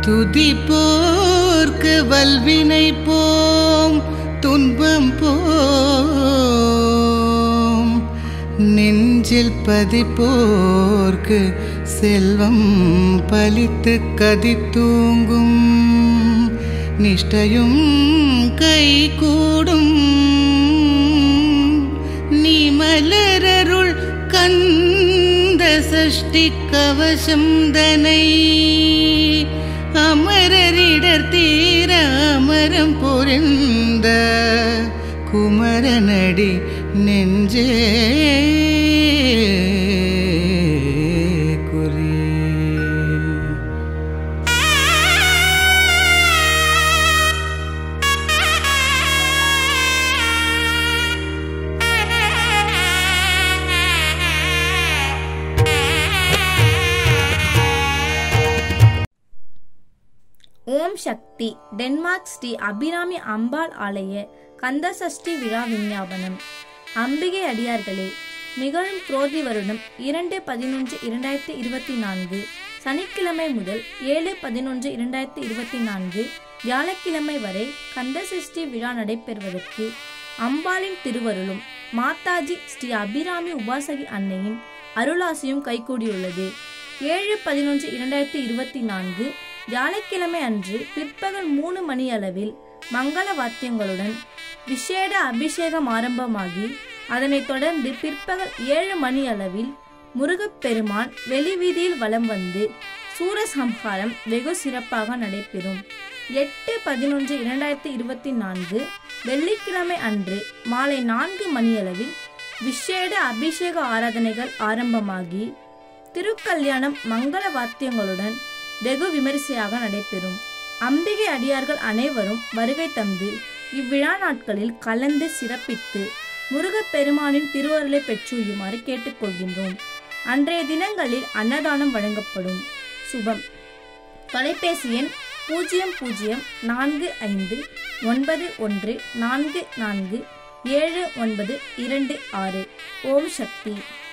துதிப்போர்க்கு வல்வினை போம் துன்பம் போம் நெஞ்சில் பதிப்போர்க்கு செல்வம் பலித்து கதி தூங்கும் நிஷ்டையும் கை கூடும் நீ மலரருள் கந்த சஷ்டி கவசம் தனை அமரரிடர் தீர அமரம் புரிந்த குமரனடி நெஞ்சே குறி ஓம் சக்தி டென்மார்க் ஸ்ரீ அபிராமி அம்பாள் ஆலய கந்தசஷ்டி விழா விஞ்ஞாபனம் அம்பிகை அடியார்களே நிகழும் குரோதி வருடம் இரண்டு பதினொன்று இரண்டாயிரத்தி இருபத்தி நான்கு சனிக்கிழமை முதல் ஏழு பதினொன்று இரண்டாயிரத்தி இருபத்தி நான்கு வியாழக்கிழமை வரை கந்தசஷ்டி விழா நடைபெறுவதற்கு அம்பாளின் திருவருளும் மாதாஜி ஸ்ரீ அபிராமி உபாசகி அன்னையின் அருளாசியும் கைகூடியுள்ளது ஏழு பதினொன்று இரண்டாயிரத்தி இருபத்தி நான்கு வியாழக்கிழமை அன்று பிற்பகல் மூணு மணி அளவில் மங்கள வாத்தியங்களுடன் விசேட அபிஷேகம் ஆரம்பமாகி அதனைத் தொடர்ந்து பிற்பகல் ஏழு மணி அளவில் முருகப்பெருமான் வெளிவீதியில் வலம் வந்து சூரசம்ஹாரம் வெகு சிறப்பாக நடைபெறும் எட்டு பதினொன்று இரண்டாயிரத்தி இருபத்தி நான்கு வெள்ளிக்கிழமை அன்று மாலை நான்கு மணியளவில் விசேட அபிஷேக ஆராதனைகள் ஆரம்பமாகி திருக்கல்யாணம் மங்கள வாத்தியங்களுடன் வெகு விமரிசையாக நடைபெறும் அம்பிகை அடியார்கள் அனைவரும் வருகை தந்து இவ்விழா நாட்களில் கலந்து சிறப்பித்து முருகப்பெருமானின் திருவருளை பெற்றுயுமாறு கேட்டுக்கொள்கின்றோம் அன்றைய தினங்களில் அன்னதானம் வழங்கப்படும் சுபம் தொலைபேசி எண் பூஜ்ஜியம் பூஜ்ஜியம் நான்கு ஐந்து ஒன்பது ஒன்று நான்கு நான்கு ஏழு ஒன்பது இரண்டு ஆறு ஓம் சக்தி